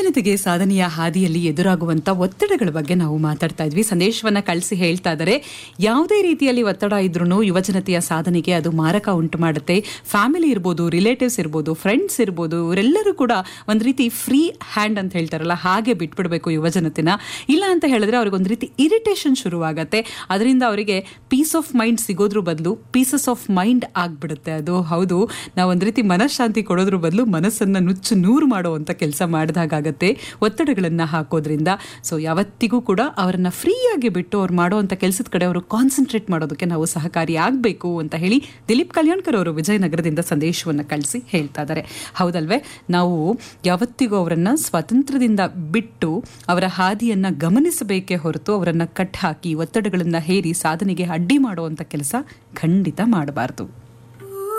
ಯುವಜನತೆಗೆ ಸಾಧನೆಯ ಹಾದಿಯಲ್ಲಿ ಎದುರಾಗುವಂತ ಒತ್ತಡಗಳ ಬಗ್ಗೆ ನಾವು ಮಾತಾಡ್ತಾ ಇದ್ವಿ ಸಂದೇಶವನ್ನ ಕಳಿಸಿ ಹೇಳ್ತಾ ಇದ್ದಾರೆ ಯಾವುದೇ ರೀತಿಯಲ್ಲಿ ಒತ್ತಡ ಇದ್ರೂ ಯುವಜನತೆಯ ಸಾಧನೆಗೆ ಅದು ಮಾರಕ ಉಂಟು ಮಾಡುತ್ತೆ ಫ್ಯಾಮಿಲಿ ಇರ್ಬೋದು ರಿಲೇಟಿವ್ಸ್ ಇರ್ಬೋದು ಫ್ರೆಂಡ್ಸ್ ಇರ್ಬೋದು ಇವರೆಲ್ಲರೂ ಕೂಡ ಒಂದ್ ರೀತಿ ಫ್ರೀ ಹ್ಯಾಂಡ್ ಅಂತ ಹೇಳ್ತಾರಲ್ಲ ಹಾಗೆ ಬಿಟ್ಬಿಡ್ಬೇಕು ಯುವಜನತೆನ ಇಲ್ಲ ಅಂತ ಹೇಳಿದ್ರೆ ಅವ್ರಿಗೆ ಒಂದು ರೀತಿ ಇರಿಟೇಷನ್ ಶುರುವಾಗತ್ತೆ ಅದರಿಂದ ಅವರಿಗೆ ಪೀಸ್ ಆಫ್ ಮೈಂಡ್ ಸಿಗೋದ್ರ ಬದಲು ಪೀಸಸ್ ಆಫ್ ಮೈಂಡ್ ಆಗ್ಬಿಡುತ್ತೆ ಅದು ಹೌದು ನಾವು ಒಂದ್ ರೀತಿ ಮನಃಶಾಂತಿ ಕೊಡೋದ್ರ ಬದಲು ಮನಸ್ಸನ್ನ ನುಚ್ಚು ನೂರು ಮಾಡುವಂತ ಕೆಲಸ ಮಾಡಿದಾಗತ್ತೆ ಒತ್ತಡಗಳನ್ನ ಹಾಕೋದ್ರಿಂದ ಸೊ ಯಾವತ್ತಿಗೂ ಕೂಡ ಅವರನ್ನ ಫ್ರೀಯಾಗಿ ಬಿಟ್ಟು ಅವ್ರು ಮಾಡುವಂತ ಕೆಲಸದ ಕಡೆ ಅವರು ಕಾನ್ಸಂಟ್ರೇಟ್ ಮಾಡೋದಕ್ಕೆ ನಾವು ಸಹಕಾರಿ ಆಗಬೇಕು ಅಂತ ಹೇಳಿ ದಿಲೀಪ್ ಕಲ್ಯಾಣ್ಕರ್ ಅವರು ವಿಜಯನಗರದಿಂದ ಸಂದೇಶವನ್ನ ಕಳಿಸಿ ಹೇಳ್ತಾ ಇದ್ದಾರೆ ಹೌದಲ್ವೇ ನಾವು ಯಾವತ್ತಿಗೂ ಅವರನ್ನ ಸ್ವಾತಂತ್ರ್ಯದಿಂದ ಬಿಟ್ಟು ಅವರ ಹಾದಿಯನ್ನ ಗಮನಿಸಬೇಕೇ ಹೊರತು ಅವರನ್ನ ಕಟ್ ಹಾಕಿ ಒತ್ತಡಗಳನ್ನ ಹೇರಿ ಸಾಧನೆಗೆ ಅಡ್ಡಿ ಮಾಡುವಂತ ಕೆಲಸ ಖಂಡಿತ ಮಾಡಬಾರ್ದು